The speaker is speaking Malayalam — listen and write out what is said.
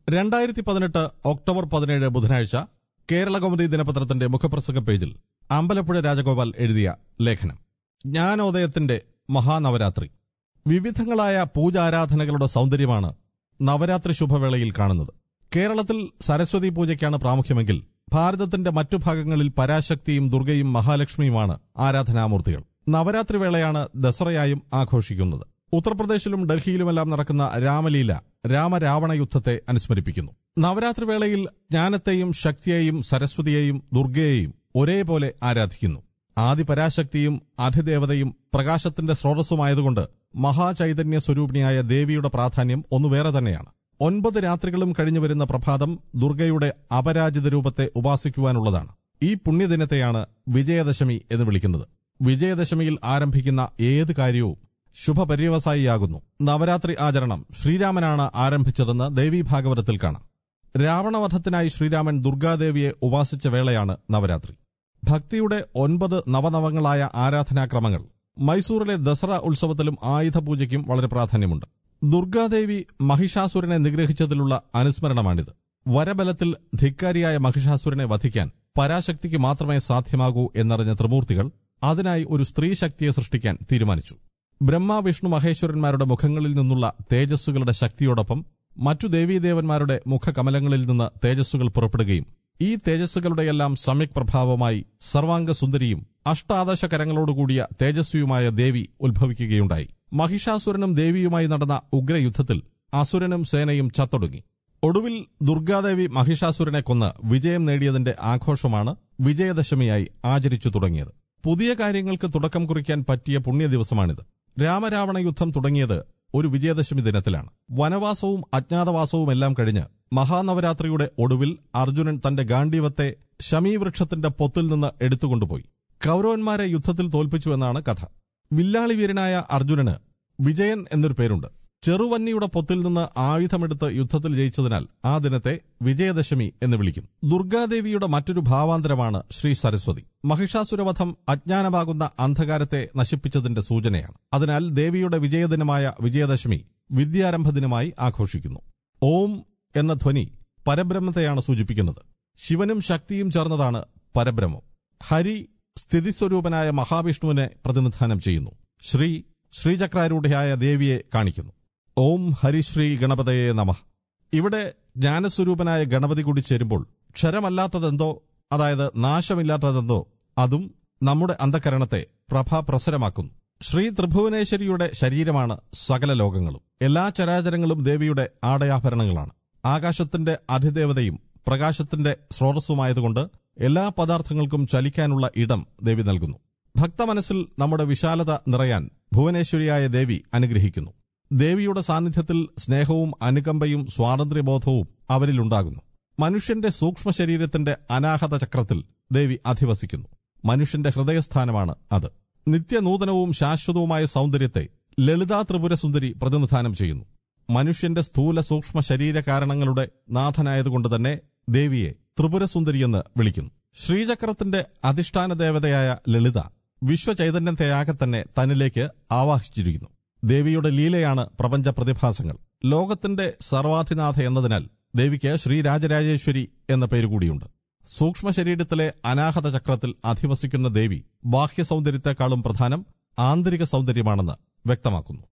രണ്ടായിരത്തി പതിനെട്ട് ഒക്ടോബർ പതിനേഴ് ബുധനാഴ്ച കേരള കൗമുദി ദിനപത്രത്തിന്റെ മുഖപ്രസംഗ പേജിൽ അമ്പലപ്പുഴ രാജഗോപാൽ എഴുതിയ ലേഖനം ജ്ഞാനോദയത്തിന്റെ മഹാനവരാത്രി വിവിധങ്ങളായ പൂജാരാധനകളുടെ സൗന്ദര്യമാണ് നവരാത്രി ശുഭവേളയിൽ കാണുന്നത് കേരളത്തിൽ സരസ്വതി പൂജയ്ക്കാണ് പ്രാമുഖ്യമെങ്കിൽ ഭാരതത്തിന്റെ മറ്റു ഭാഗങ്ങളിൽ പരാശക്തിയും ദുർഗയും മഹാലക്ഷ്മിയുമാണ് ആരാധനാമൂർത്തികൾ നവരാത്രി വേളയാണ് ദസറയായും ആഘോഷിക്കുന്നത് ഉത്തർപ്രദേശിലും ഡൽഹിയിലുമെല്ലാം നടക്കുന്ന രാമലീല രാമരാവണ യുദ്ധത്തെ അനുസ്മരിപ്പിക്കുന്നു നവരാത്രി വേളയിൽ ജ്ഞാനത്തെയും ശക്തിയെയും സരസ്വതിയെയും ദുർഗയെയും ഒരേപോലെ ആരാധിക്കുന്നു ആദിപരാശക്തിയും അധിദേവതയും പ്രകാശത്തിന്റെ സ്രോതസ്സുമായതുകൊണ്ട് മഹാചൈതന്യ സ്വരൂപിണിയായ ദേവിയുടെ പ്രാധാന്യം ഒന്നു വേറെ തന്നെയാണ് ഒൻപത് രാത്രികളും കഴിഞ്ഞു വരുന്ന പ്രഭാതം ദുർഗയുടെ അപരാജിത രൂപത്തെ ഉപാസിക്കുവാനുള്ളതാണ് ഈ പുണ്യദിനത്തെയാണ് വിജയദശമി എന്ന് വിളിക്കുന്നത് വിജയദശമിയിൽ ആരംഭിക്കുന്ന ഏത് കാര്യവും ശുഭപര്യവസായിയാകുന്നു നവരാത്രി ആചരണം ശ്രീരാമനാണ് ആരംഭിച്ചതെന്ന് ദേവീ ഭാഗവതത്തിൽ കാണാം രാവണവധത്തിനായി ശ്രീരാമൻ ദുർഗാദേവിയെ ഉപാസിച്ച വേളയാണ് നവരാത്രി ഭക്തിയുടെ ഒൻപത് നവനവങ്ങളായ ആരാധനാക്രമങ്ങൾ മൈസൂറിലെ ദസറ ഉത്സവത്തിലും ആയുധപൂജയ്ക്കും വളരെ പ്രാധാന്യമുണ്ട് ദുർഗാദേവി മഹിഷാസുരനെ നിഗ്രഹിച്ചതിലുള്ള അനുസ്മരണമാണിത് വരബലത്തിൽ ധിക്കാരിയായ മഹിഷാസുരനെ വധിക്കാൻ പരാശക്തിക്ക് മാത്രമേ സാധ്യമാകൂ എന്നറിഞ്ഞ ത്രിമൂർത്തികൾ അതിനായി ഒരു സ്ത്രീ ശക്തിയെ സൃഷ്ടിക്കാൻ തീരുമാനിച്ചു ബ്രഹ്മ വിഷ്ണു മഹേശ്വരന്മാരുടെ മുഖങ്ങളിൽ നിന്നുള്ള തേജസ്സുകളുടെ ശക്തിയോടൊപ്പം മറ്റു ദേവീദേവന്മാരുടെ മുഖകമലങ്ങളിൽ നിന്ന് തേജസ്സുകൾ പുറപ്പെടുകയും ഈ തേജസ്സുകളുടെയെല്ലാം സമ്യക് പ്രഭാവമായി സർവാംഗ സുന്ദരിയും അഷ്ടാദശ കരങ്ങളോടുകൂടിയ തേജസ്വിയുമായ ദേവി ഉത്ഭവിക്കുകയുണ്ടായി മഹിഷാസുരനും ദേവിയുമായി നടന്ന ഉഗ്രയുദ്ധത്തിൽ അസുരനും സേനയും ചത്തൊടുങ്ങി ഒടുവിൽ ദുർഗാദേവി മഹിഷാസുരനെ കൊന്ന് വിജയം നേടിയതിന്റെ ആഘോഷമാണ് വിജയദശമിയായി ആചരിച്ചു തുടങ്ങിയത് പുതിയ കാര്യങ്ങൾക്ക് തുടക്കം കുറിക്കാൻ പറ്റിയ പുണ്യദിവസമാണിത് രാമരാവണ യുദ്ധം തുടങ്ങിയത് ഒരു വിജയദശമി ദിനത്തിലാണ് വനവാസവും അജ്ഞാതവാസവുമെല്ലാം കഴിഞ്ഞ് മഹാനവരാത്രിയുടെ ഒടുവിൽ അർജുനൻ തന്റെ ഗാണ്ഡീവത്തെ ശമീവൃക്ഷത്തിന്റെ പൊത്തിൽ നിന്ന് എടുത്തുകൊണ്ടുപോയി കൗരവന്മാരെ യുദ്ധത്തിൽ തോൽപ്പിച്ചു എന്നാണ് കഥ വില്ലാളി വീരനായ അർജുനന് വിജയൻ എന്നൊരു പേരുണ്ട് ചെറുവന്നിയുടെ പൊത്തിൽ നിന്ന് ആയുധമെടുത്ത് യുദ്ധത്തിൽ ജയിച്ചതിനാൽ ആ ദിനത്തെ വിജയദശമി എന്ന് വിളിക്കും ദുർഗാദേവിയുടെ മറ്റൊരു ഭാവാന്തരമാണ് ശ്രീ സരസ്വതി മഹിഷാസുരവധം അജ്ഞാനമാകുന്ന അന്ധകാരത്തെ നശിപ്പിച്ചതിന്റെ സൂചനയാണ് അതിനാൽ ദേവിയുടെ വിജയദിനമായ വിജയദശമി വിദ്യാരംഭ ദിനമായി ആഘോഷിക്കുന്നു ഓം എന്ന ധ്വനി പരബ്രഹ്മത്തെയാണ് സൂചിപ്പിക്കുന്നത് ശിവനും ശക്തിയും ചേർന്നതാണ് പരബ്രഹ്മം ഹരി സ്ഥിതിസ്വരൂപനായ മഹാവിഷ്ണുവിനെ പ്രതിനിധാനം ചെയ്യുന്നു ശ്രീ ശ്രീചക്രാരൂഢയായ ദേവിയെ കാണിക്കുന്നു ഓം ഹരിശ്രീ ഗണപതയെ നമ ഇവിടെ ജ്ഞാനസ്വരൂപനായ ഗണപതി കൂടി ചേരുമ്പോൾ ക്ഷരമല്ലാത്തതെന്തോ അതായത് നാശമില്ലാത്തതെന്തോ അതും നമ്മുടെ അന്ധകരണത്തെ പ്രഭാപ്രസരമാക്കുന്നു ശ്രീ ത്രിഭുവനേശ്വരിയുടെ ശരീരമാണ് സകല ലോകങ്ങളും എല്ലാ ചരാചരങ്ങളും ദേവിയുടെ ആടയാഭരണങ്ങളാണ് ആകാശത്തിന്റെ അധിദേവതയും പ്രകാശത്തിന്റെ സ്രോതസ്സുമായതുകൊണ്ട് എല്ലാ പദാർത്ഥങ്ങൾക്കും ചലിക്കാനുള്ള ഇടം ദേവി നൽകുന്നു ഭക്തമനസ്സിൽ നമ്മുടെ വിശാലത നിറയാൻ ഭുവനേശ്വരിയായ ദേവി അനുഗ്രഹിക്കുന്നു ദേവിയുടെ സാന്നിധ്യത്തിൽ സ്നേഹവും അനുകമ്പയും സ്വാതന്ത്ര്യബോധവും അവരിലുണ്ടാകുന്നു മനുഷ്യന്റെ സൂക്ഷ്മ ശരീരത്തിന്റെ അനാഹത ചക്രത്തിൽ ദേവി അധിവസിക്കുന്നു മനുഷ്യന്റെ ഹൃദയസ്ഥാനമാണ് അത് നിത്യനൂതനവും ശാശ്വതവുമായ സൗന്ദര്യത്തെ ലളിതാ ത്രിപുര സുന്ദരി പ്രതിനിധാനം ചെയ്യുന്നു മനുഷ്യന്റെ സ്ഥൂല സൂക്ഷ്മ ശരീര കാരണങ്ങളുടെ നാഥനായതുകൊണ്ട് തന്നെ ദേവിയെ ത്രിപുരസുന്ദരിയെന്ന് വിളിക്കുന്നു ശ്രീചക്രത്തിന്റെ അധിഷ്ഠാന ദേവതയായ ലളിത വിശ്വചൈതന്യത്തെയാകെ തന്നെ തന്നിലേക്ക് ആവാഹിച്ചിരിക്കുന്നു ദേവിയുടെ ലീലയാണ് പ്രപഞ്ച പ്രതിഭാസങ്ങൾ ലോകത്തിന്റെ സർവാധിനാഥ എന്നതിനാൽ ദേവിക്ക് ശ്രീരാജരാജേശ്വരി എന്ന പേരുകൂടിയുണ്ട് സൂക്ഷ്മ ശരീരത്തിലെ അനാഹത ചക്രത്തിൽ അധിവസിക്കുന്ന ദേവി ബാഹ്യ സൗന്ദര്യത്തെക്കാളും പ്രധാനം ആന്തരിക സൗന്ദര്യമാണെന്ന് വ്യക്തമാക്കുന്നു